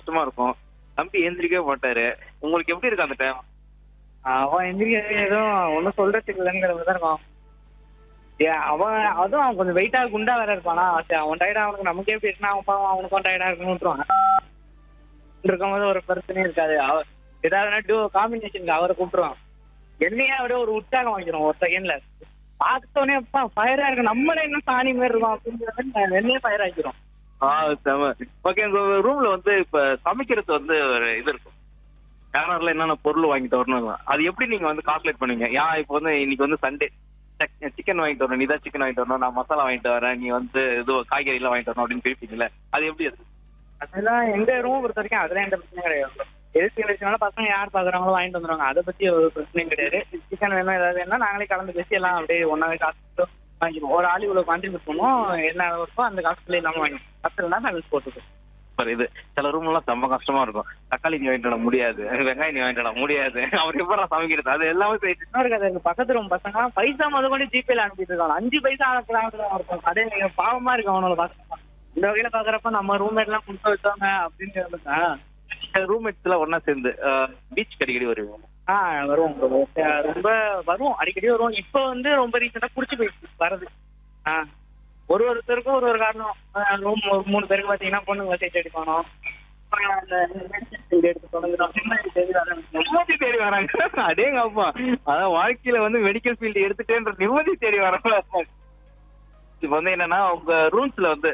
கஷ்டமா இருக்கும் தம்பி எந்திரிக்கவே மாட்டாரு உங்களுக்கு எப்படி இருக்கு அந்த டைம் அவன் எந்திரிக்கிறது எதுவும் ஒன்றும் சொல்றதுக்கு இல்லைங்கிற மாதிரி தான் இருக்கும் ஏ, அவன் அதுவும் அவன் கொஞ்சம் வெயிட்டா குண்டா வேற இருப்பானா சரி அவன் டயர்டா அவனுக்கு நமக்கே எப்படி இருக்குன்னா அவன் பாவம் அவனுக்கும் டயர்டா இருக்குன்னு விட்டுருவான் இருக்கும்போது ஒரு பிரச்சனையும் இருக்காது அவ ஏதாவது டூ காம்பினேஷனுக்கு அவரை கூப்பிட்டுருவான் என்னையே அப்படியே ஒரு உற்சாகம் வாங்கிடும் ஒரு செகண்ட்ல பார்த்தோன்னே அப்பா ஃபயரா இருக்கு நம்மளே என்ன சாணி மாதிரி இருக்கும் அப்படிங்கிற மாதிரி நான் என்னையே ஃபயர் ஆக்கிடும் ஆ செம ஓகே உங்க ரூம்ல வந்து இப்ப சமைக்கிறது வந்து ஒரு இது இருக்கும் யாரெல்லாம் என்னென்ன பொருள் வாங்கிட்டு வரணும் அது எப்படி நீங்க வந்து கால்குலேட் பண்ணுவீங்க ஏன் இப்போ வந்து இன்னைக்கு வந்து சண்டே சிக்கன் வாங்கிட்டு வரணும் நீ தான் சிக்கன் வாங்கிட்டு வரணும் நான் மசாலா வாங்கிட்டு வரேன் நீ வந்து இது காய்கறி எல்லாம் வாங்கிட்டு வரணும் அப்படின்னு பிரிப்பீங்கல்ல அது எப்படி அது அதெல்லாம் எங்க ரூம் பொறுத்த வரைக்கும் அதெல்லாம் எந்த பிரச்சனையும் கிடையாது எதுக்கு இருந்துச்சுனால பசங்க யார் பாக்குறாங்களோ வாங்கிட்டு வந்துருவாங்க அதை பத்தி ஒரு பிரச்சனையும் கிடையாது சிக்கன் வேணும் ஏதாவது வேணும்னா நாங்களே கலந்து பேசி எல்லாம் அப்படியே ஒன்னாவே காசு வாங்கிடுவோம் ஒரு ஆள் இவ்வளவு கான்ட்ரிபியூட் பண்ணுவோம் என்ன அளவு இருக்கோ அந்த காசுல இல்லாம வாங்கி காசு இல்லைனா நாங்கள் போட்டுக்கோம் சூப்பர் இது சில ரூம் எல்லாம் ரொம்ப கஷ்டமா இருக்கும் தக்காளி நீ வாங்கிட்டு வர முடியாது வெங்காயம் நீ வாங்கிட்டு வர முடியாது அவர் எப்படி சமைக்கிறது அது எல்லாமே போயிட்டு இன்னொரு கதை எங்க பக்கத்து ரூம் பசங்க பைசா முத கொண்டு ஜிபேல அனுப்பிட்டு இருக்காங்க அஞ்சு பைசா அனுப்புறாங்க இருக்கும் அதே நீங்க பாவமா இருக்கு அவனோட பசங்க இந்த வகையில பாக்குறப்ப நம்ம ரூம்மேட் எல்லாம் கொடுத்து வச்சாங்க அப்படின்னு சொல்லுங்க ரூம்மேட்ஸ் எல்லாம் ஒன்னா சேர்ந்து பீச் அடிக்கடி வருவீங்க ஆ வருவோம் bro. அஹ் ரொம்ப வருவோம் அடிக்கடி வருவோம் இப்போ வந்து ரொம்ப ரீசெண்டா புடிச்சு போயிடுச்சு வரது ஆ ஒரு ஒருத்தருக்கும் ஒரு ஒரு காரணம் ரூம் மூணு பேருக்கு பாத்தீங்கன்னா பொண்ணுங்க சைட் அடிக்கணும் அப்புறம் அந்த medicine field எடுத்து தொடங்குறோம் பின்னாடி தேடி வர நிம்மதி தேடி வராங்க அடேங்க அப்பா அதான் வாழ்க்கையில வந்து மெடிக்கல் ஃபீல்டு எடுத்துட்டேன்ற நிம்மதி தேடி வராங்க இப்ப வந்து என்னன்னா உங்க ரூம்ஸ்ல வந்து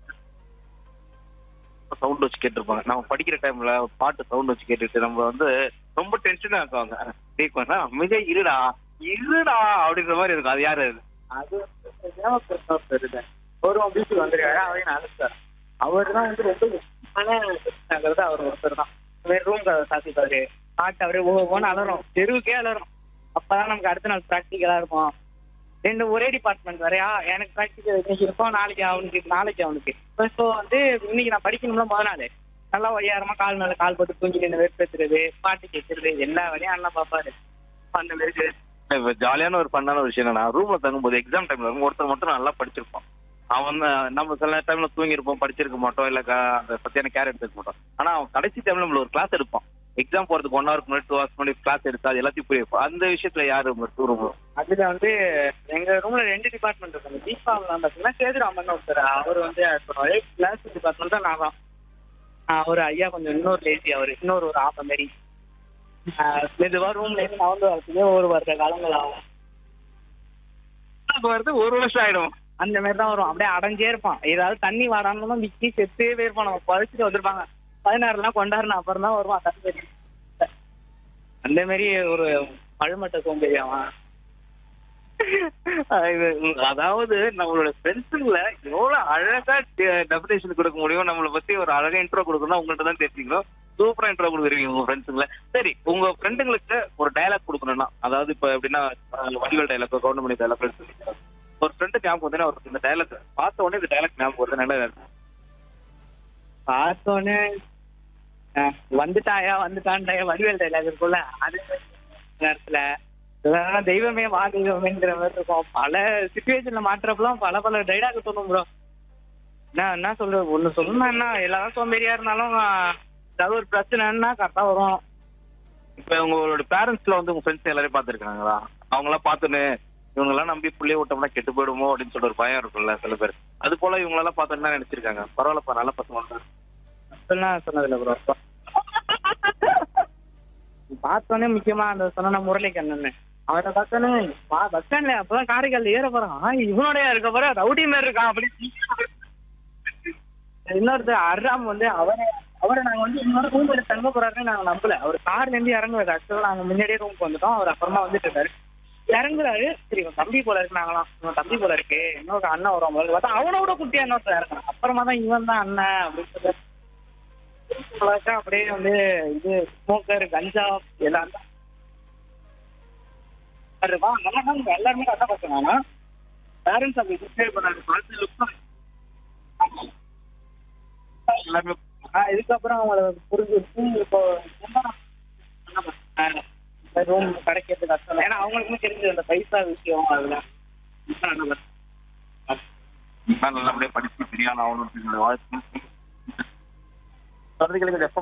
சவுண்ட் வச்சு கேட்டிருப்பாங்க நம்ம படிக்கிற டைம்ல பாட்டு சவுண்ட் வச்சு கேட்டுட்டு நம்ம வந்து ரொம்ப டென்ஷனா இருக்காங்க கேட்குவாங்க அமைதியா இருடா இருடா அப்படின்ற மாதிரி இருக்கும் அது யாரு அது அது வந்து ஒரு பீச்சுக்கு வந்துருக்காரு அவரையும் நான் அழைச்சார் அவர் தான் வந்து ரொம்ப முக்கியமானது அவர் ஒருத்தர் தான் ரூம் கதை சாத்திப்பாரு பாட்டு அவரே ஓ ஓன்னு அலறும் தெருவுக்கே அலறும் அப்பதான் நமக்கு அடுத்த நாள் ப்ராக்டிக்கலா இருக்கும் ரெண்டு ஒரே டிபார்ட்மெண்ட் வரையா எனக்கு ப்ராக்டிக்கல் இன்னைக்கு இருக்கும் நாளைக்கு அவனுக்கு நாளைக்கு அவனுக்கு ஸோ வந்து இன்னைக்கு நான் படிக்கணும்ல முத நாள் நல்லா ஒய்யாரமா கால் மேல கால் போட்டு தூங்கி நின்று வெறுப்பேத்துறது பாட்டு கேட்கறது எல்லா வேலையும் அண்ணா பாப்பாரு அந்த மாதிரி இப்ப ஜாலியான ஒரு பண்ணான ஒரு விஷயம் என்னன்னா ரூம்ல தங்கும்போது எக்ஸாம் டைம்ல இருக்கும் ஒருத்தர் மட்டும் நல்லா படிச்சிருப்போம் அவன் வந்து நம்ம சில டைம்ல தூங்கியிருப்போம் படிச்சிருக்க மாட்டோம் இல்ல க- அந்த பத்தியான கேர் எடுத்துக்க மாட்டோம் ஆனா அவன் கடைசி டைம்ல நம்மள ஒரு கிளாஸ் எடுப்பான் எக்ஸாம் போறதுக்கு ஒன் ஹவருக்கு முன்னாடி டூ ஹவர்ஸ் முன்னாடி கிளாஸ் எடுத்து அது எல்லாத்தையும் புரிய வைப்போம் அந்த விஷயத்துல யாரு டூ ரூம் அதுல வந்து எங்க ரூம்ல ரெண்டு டிபார்ட்மெண்ட் இருக்காங்க தீபாவளி பாத்தீங்கன்னா சேதுராமன் ஒருத்தர் அவர் வந்து கிளாஸ் டிபார்ட்மெண்ட் தான் நான் தான் ஆஹ் ஒரு ஐயா கொஞ்சம் இன்னொரு லேசி அவர் இன்னொரு ஒரு ஆப்ப மாரி ஆஹ் மெதுவா ரூம்ல இருந்து நவந்து வரதுக்கே ஒரு வருட காலங்கள் ஆகும் வருது ஒரு வருஷம் ஆயிடும் அந்த மாதிரி தான் வரும் அப்படியே அடைஞ்சே இருப்பான் ஏதாவது தண்ணி வாடான்னு விக்கி செத்தே போயிருப்பான் நம்ம பறிச்சுட்டு வந்திருப்பாங்க பதினாறுலாம் கொண்டாடுன அப்புறம் தான் வருவான் தண்ணி அந்த மாதிரி ஒரு பழுமட்ட சோம்பேறி அவன் அஹ் இது, உம், அதாவது நம்மளோட ஃப்ரெண்ட்ஸுங்கள எவ்வளவு அழகா டெபினேஷன் கொடுக்க முடியும் நம்மளை பத்தி ஒரு அழகா இன்ட்ரோ கொடுக்கணும் உங்கள்ட்ட தான் தெரிஞ்சுக்கணும் சூப்பரா இன்ட்ரோ கொடுக்குறீங்க உங்க ஃப்ரெண்ட்ஸுங்கள சரி உங்க ஃப்ரெண்டுங்களுக்கு ஒரு டயலாக் கொடுக்கணும்னா அதாவது இப்ப எப்படின்னா அஹ், வடிவேல் டயலாக் கவுண்டமணி டயலாக் ஒரு ஃப்ரெண்டு ஞாபகம் வந்து அவருக்கு இந்த டயலாக் பார்த்த உடனே இந்த டயலாக் ஞாபகம் வருது நல்ல பார்த்தோன்னே அஹ், வந்துட்டாயா வந்துட்டான்டாயா வடிவேல் டைலாக் இருக்கும்ல அது நேரத்துல இதெல்லாம் தெய்வமே வா தெய்வமேங்கிற மாதிரி இருக்கும் பல சுச்சுவேஷன்ல மாற்றப்பெல்லாம் பல பல டைலாக் தோணும் ப்ரோ என்ன என்ன சொல்றது ஒண்ணு சொல்லணும்னா என்ன எல்லாரும் சோம்பேறியா இருந்தாலும் அஹ், ஏதாவது ஒரு பிரச்சனைன்னா கரெக்டா வரும் இப்ப உங்களோட பேரண்ட்ஸ்ல வந்து உங்க ஃப்ரெண்ட்ஸ் எல்லாரையும் பார்த்துருக்காங்களா அவங்க எல்லாம் பார்த்துன்னு இவங்க எல்லாம் நம்பி புள்ளைய விட்டோம்னா கெட்டு போயிடுமோ அப்படின்னு சொல்லிட்டு ஒரு பயம் இருக்கும்ல சில பேர் அது போல இவங்க எல்லாம் பார்த்தோன்னா நினைச்சிருக்காங்க பரவாயில்லப்பா நல்ல பசங்க தான் அப்படிலாம் சொன்னதில்ல ப்ரோ பார்த்தோன்னே முக்கியமா அந்த சொன்ன முரளி கண்ணன் அவரை பார்த்தோன்னே பா- பஸ் ஸ்டாண்ட்ல அப்பதான் காரைக்கால் ஏற போறான் ஆ, இவனோடய இருக்க போற ரவுடி மாதிரி இருக்கான் அப்படி இன்னொருத்தர் அர்ராம் வந்து அவரை அவரை நாங்க வந்து இன்னொரு ரூம் எடுத்து தங்க போறாருன்னு நாங்க நம்பல அவர் கார்ல இருந்து இறங்குறாரு ஆக்சுவலா நாங்க முன்னாடியே ரூமுக்கு வந்துட்டோம் அவர் அப்புறமா வந்துட்டு இருக்காரு இறங்குறாரு சரி இவன் தம்பி போல இருக்கு நாங்களாம் இவன் தம்பி போல இருக்கு இன்னொரு அண்ணன் வரும் போல பார்த்தா அவனோட குட்டியா இன்னொருத்தர் இறங்குறான் அப்புறமா தான் இவன் தான் அண்ணன் அப்படின்னு சொல்லி பார்த்தா அப்படியே வந்து இது ஸ்மோக்கர் கஞ்சா எல்லாம் தான் வா நல்லா தான் எல்லாருமே கரெக்டாக பார்த்தாங்க பேரண்ட்ஸ் அப்படி டிஸ்கிரைப் பண்ணாரு பார்த்து லுக் எல்லாருமே இதுக்கப்புறம் அவங்கள புரிஞ்சிருச்சு இப்போ ரூம் கிடைக்கிறது கஷ்டம் ஏன்னா அவங்களுக்குமே தெரிஞ்சது அந்த பைசா விஷயம் அதெல்லாம் நான் நல்லபடியா படிச்சு பெரிய ஆள் ஆகணும் வாழ்க்கை குழந்தைகளுக்கு